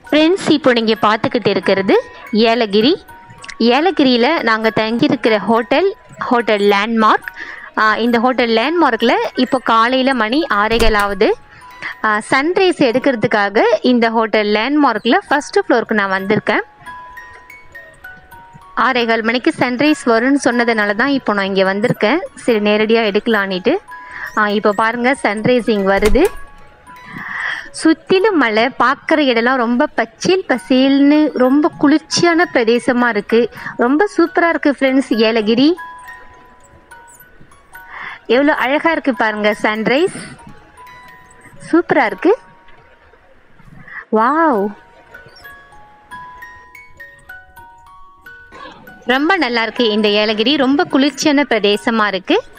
friends இப்போ நீங்கள் பார்த்துக்கிட்டு இருக்கிறது ஏலகிரி ஏலகிரியில் நாங்கள் தங்கியிருக்கிற ஹோட்டல் ஹோட்டல் லேண்ட்மார்க் இந்த ஹோட்டல் லேண்ட்மார்க்கில் இப்போ காலையில் மணி ஆறேகால் ஆகுது சன்ரைஸ் எடுக்கிறதுக்காக இந்த ஹோட்டல் லேண்ட்மார்க்கில் ஃபஸ்ட்டு ஃப்ளோருக்கு நான் வந்திருக்கேன் ஆறேகால் மணிக்கு சன்ரைஸ் வரும்னு சொன்னதுனால தான் இப்போ நான் இங்கே வந்திருக்கேன் சரி நேரடியாக எடுக்கலான்ட்டு இப்போ பாருங்கள் சன்ரைசிங் வருது சுற்றிலும் மலை பார்க்குற இடம்லாம் ரொம்ப பச்சைல் பசேல்னு ரொம்ப குளிர்ச்சியான பிரதேசமாக இருக்குது ரொம்ப சூப்பராக இருக்குது ஃப்ரெண்ட்ஸ் ஏலகிரி எவ்வளோ அழகாக இருக்குது பாருங்கள் சன்ரைஸ் சூப்பராக இருக்குது வாவ் ரொம்ப நல்லா இருக்கு இந்த ஏலகிரி ரொம்ப குளிர்ச்சியான பிரதேசமாக இருக்குது